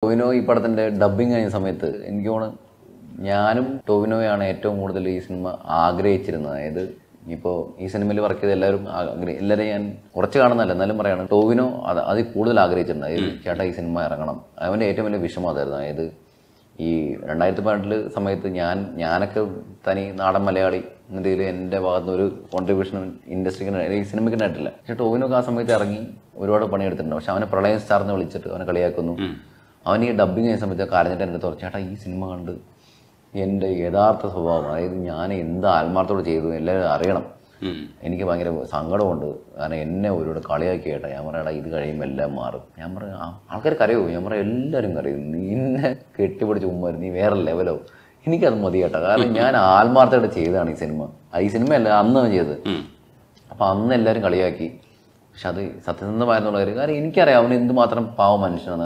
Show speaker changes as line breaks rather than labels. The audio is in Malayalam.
ടോവിനോ ഈ പടത്തിന്റെ ഡബിങ് കഴിഞ്ഞ സമയത്ത് എനിക്ക് തോന്നുന്നു ഞാനും ടോവിനോയാണ് ഏറ്റവും കൂടുതൽ ഈ സിനിമ ആഗ്രഹിച്ചിരുന്നത് അതായത് ഇപ്പോൾ ഈ സിനിമയിൽ വർക്ക് ചെയ്ത എല്ലാവരും ആഗ്ര- എല്ലാവരും ഞാൻ കുറച്ച് കാണുന്നല്ല എന്നാലും പറയാണ് ടോവിനോ അത് അതിൽ കൂടുതൽ ആഗ്രഹിച്ചിട്ടുണ്ട് അതായത് ചേട്ടാ ഈ സിനിമ ഇറങ്ങണം അവൻ്റെ ഏറ്റവും വലിയ വിഷമം അതായിരുന്നു അതായത് ഈ രണ്ടായിരത്തി പതിനെട്ടില് സമയത്ത് ഞാൻ ഞാനൊക്കെ തനി നാടൻ മലയാളി എന്ന രീതിയിൽ എൻ്റെ ഭാഗത്ത് ഒരു കോൺട്രിബ്യൂഷൻ ഇൻഡസ്ട്രിക്ക് ഈ സിനിമയ്ക്ക് ഉണ്ടായിട്ടില്ല പക്ഷേ ടോവിനൊക്കെ ആ സമയത്ത് ഇറങ്ങി ഒരുപാട് പണിയെടുത്തിട്ടുണ്ട് പക്ഷെ അവനെ പ്രളയം സ്റ്റാർന്ന് വിളിച്ചിട്ട് അവനെ കളിയാക്കുന്നു അവൻ ഈ ഡബിങ് ചെയ്യുന്ന സമയത്ത് കരഞ്ഞിട്ട് എൻ്റെ തുറച്ചു ചേട്ടാ ഈ സിനിമ കണ്ട് എൻ്റെ യഥാർത്ഥ സ്വഭാവം അതായത് ഞാൻ എന്ത് ആത്മാർത്ഥത്തോട് ചെയ്തു എല്ലാവരും അറിയണം എനിക്ക് ഭയങ്കര സങ്കടമുണ്ട് കാരണം എന്നെ ഒരുപാട് കളിയാക്കി കേട്ടാ ഞാൻ പറയടാ ഇത് കഴിയുമ്പോൾ എല്ലാം മാറും ഞാൻ പറയാം ആൾക്കാർ കരയോ ഞാൻ പറയാം എല്ലാവരും കരയും നിന്നെ കെട്ടിപ്പിടിച്ച് ഉമ്മ നീ വേറെ ലെവലോ എനിക്കത് മതി കേട്ടോ കാരണം ഞാൻ ആത്മാർത്ഥമായിട്ട് ചെയ്തതാണ് ഈ സിനിമ ആ ഈ സിനിമയല്ല അന്ന് ചെയ്തത് അപ്പം അന്ന് എല്ലാവരും കളിയാക്കി പക്ഷെ അത് സത്യസന്ധമായിരുന്നുള്ള കാര്യം കാരണം എനിക്കറിയാം അവൻ എന്തുമാത്രം പാവ മനുഷ്യനാണ്